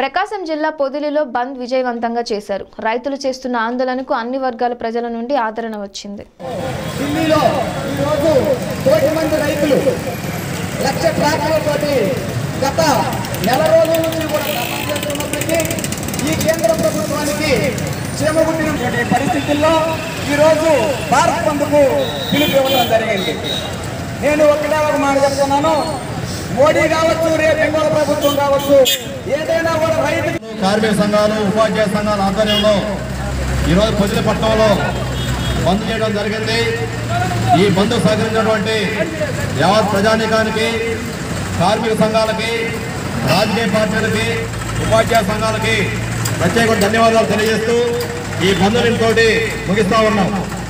ప్రకాశం జిల్లా పొదిలిలో బంద్ విజయవంతంగా చేశారు రైతులు చేస్తున్న ఆందోళనకు అన్ని వర్గాల ప్రజల నుండి ఆదరణ వచ్చింది ఢిల్లీలో ఈరోజు కోటి మంది రైతులు లక్ష ట్రాక్టర్లతోటి గత నెల రోజుల నుంచి కూడా ధర్నా చేస్తున్నప్పటికీ ఈ కేంద్ర ప్రభుత్వానికి చేమగుట్టినటువంటి పరిస్థితుల్లో ఈరోజు భారత్ బంద్కు పిలుపు ఇవ్వడం జరిగింది నేను ఒకటే ఒక మాట చెప్తున్నాను మోడీ కావచ్చు రేపు బెంగాల్ ప్రభుత్వం కావచ్చు ఏదైనా కూడా రైతు కార్మిక సంఘాలు ఉపాధ్యాయ సంఘాల ఆధ్వర్యంలో ఈరోజు పొదిలిపట్నంలో బంద్ చేయడం జరిగింది ఈ బంద్ సహకరించినటువంటి యావత్ ప్రజానీకానికి కార్మిక సంఘాలకి రాజకీయ పార్టీలకి ఉపాధ్యాయ సంఘాలకి ప్రత్యేక ధన్యవాదాలు తెలియజేస్తూ ఈ బంధుని తోటి ముగిస్తా ఉన్నాం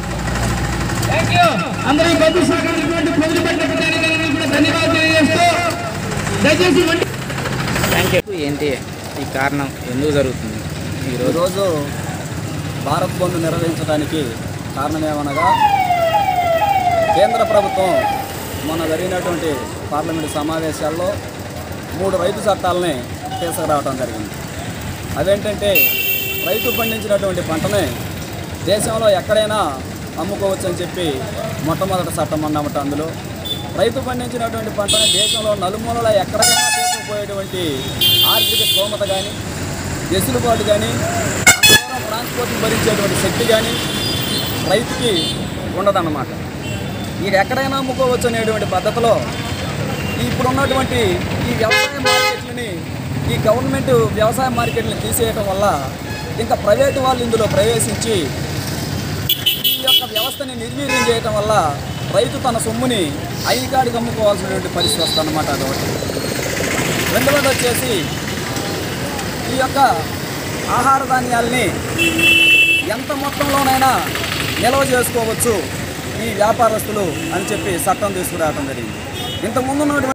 అందరూ ఈ బంధు సహకరించినటువంటి ప్రజలు పెట్టిన కూడా ధన్యవాదాలు తెలియజేస్తూ దయచేసి వండి ఏంటి ఈ కారణం ఎందుకు జరుగుతుంది ఈరోజు ఈరోజు భారత్ బంద్ నిర్వహించడానికి కారణమేమనగా కేంద్ర ప్రభుత్వం మొన్న జరిగినటువంటి పార్లమెంటు సమావేశాల్లో మూడు రైతు చట్టాలని తీసుకురావడం జరిగింది అవేంటంటే రైతు పండించినటువంటి పంటని దేశంలో ఎక్కడైనా అమ్ముకోవచ్చు అని చెప్పి మొట్టమొదటి చట్టం అన్నమాట అందులో రైతు పండించినటువంటి పంటని దేశంలో నలుమూలల ఎక్కడికైనా తీసుకుపోయేటువంటి ఆర్థిక స్తోమత కానీ వెసులుబాటు కానీ అంత దూరం ట్రాన్స్పోర్ట్ భరించేటువంటి శక్తి కానీ రైతుకి ఉండదన్నమాట ఇది ఎక్కడైనా అమ్ముకోవచ్చు అనేటువంటి పద్ధతిలో ఇప్పుడు ఉన్నటువంటి ఈ వ్యవసాయ మార్కెట్లని ఈ గవర్నమెంట్ వ్యవసాయ మార్కెట్ని తీసేయటం వల్ల ఇంకా ప్రైవేటు వాళ్ళు ఇందులో ప్రవేశించి ఈ యొక్క వ్యవస్థని నిర్వీర్యం చేయటం వల్ల రైతు తన సొమ్ముని ఐకాడికి అమ్ముకోవాల్సినటువంటి పరిస్థితి వస్తుందన్నమాట అదొకటి రెండవది వచ్చేసి ఈ యొక్క ఆహార ధాన్యాల్ని ఎంత మొత్తంలోనైనా నిల్వ చేసుకోవచ్చు ఈ వ్యాపారస్తులు అని చెప్పి చట్టం తీసుకురావడం జరిగింది ఇంతకుముందు ఉన్నటువంటి